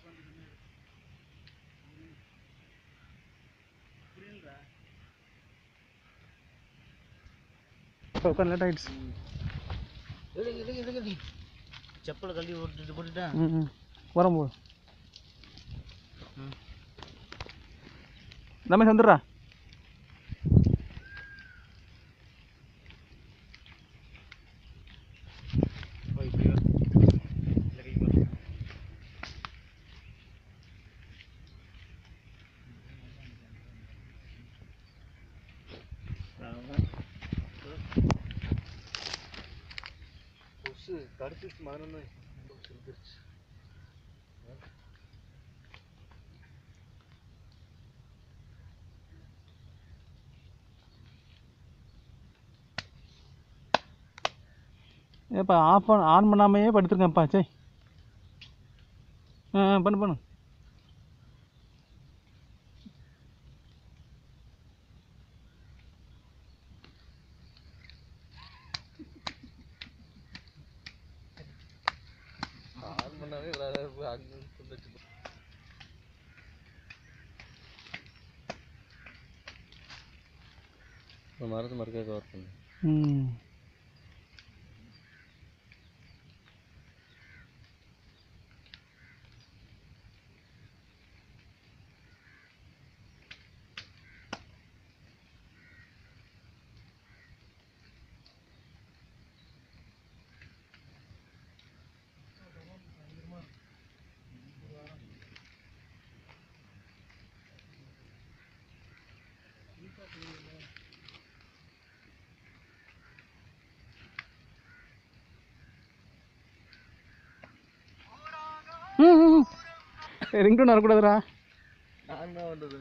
உட்காந்து லேட் ஆகிடுச்சு செப்பலை கழட்டி போட்டுட்டு போட்டுட்டேன் ம் ம் வரும்போது ம். ரமேஷ் வந்துடுறா போய் இப்படி வா. இந்த கைக்கு வா. அவ்வளவுதான். கொசு கடிச்சிச்சு மகனு செத்துருச்சு ஏப்பா ஆஃப் பண்ண ஆன் பண்ணாமையே படுத்துருக்கேன்ப்பா சே ஆ ஆ, பண்ணு பண்ணு ஆன் பண்ணாவே விளையாட அங்கே வந்துச்சு மரத்து மறுக்க கவர் பண்ணு ம் ரிங்டோன் வரக்கூடாதுடா நான் என்ன பண்ணுறது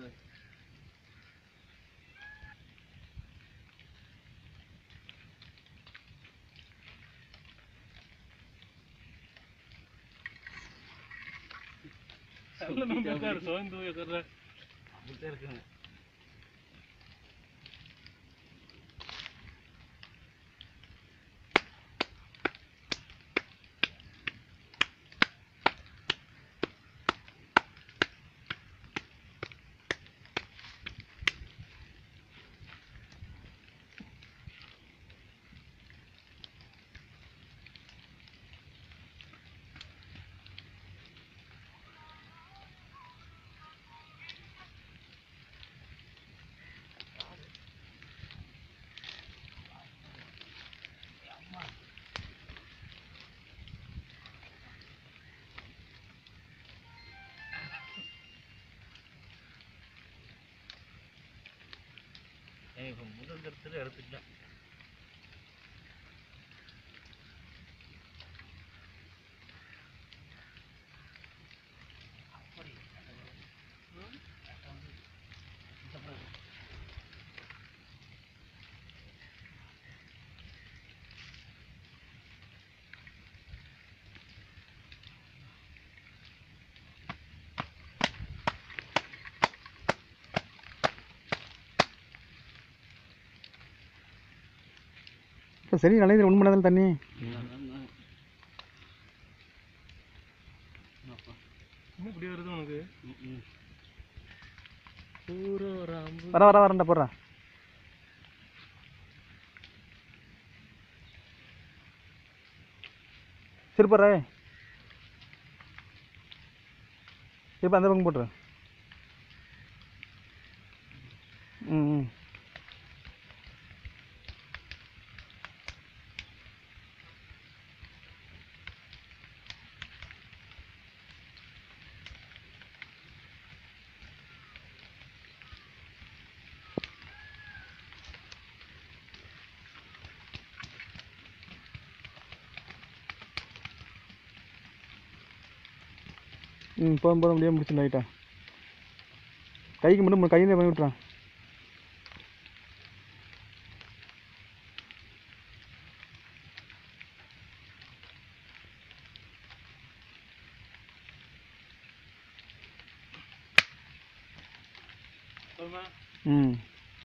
அப்படித்தான் இருக்குங்க ஏன் இப்போ முதல் கருத்தில் எடுத்துக்கலாம் இப்போ சரி நலையில் ஒன்று மணி தண்ணி இப்படி வருது உனக்கு வர வர வரண்டா போடுறேன் சரி போடுறே இப்போ அந்த பக்கம் போட்டுரு ம் ம் ம் போதும் போதும் அப்படியே முடிச்சு லைட்டா கைக்கு மட்டும் கையில் பண்ணி விட்றான் ம்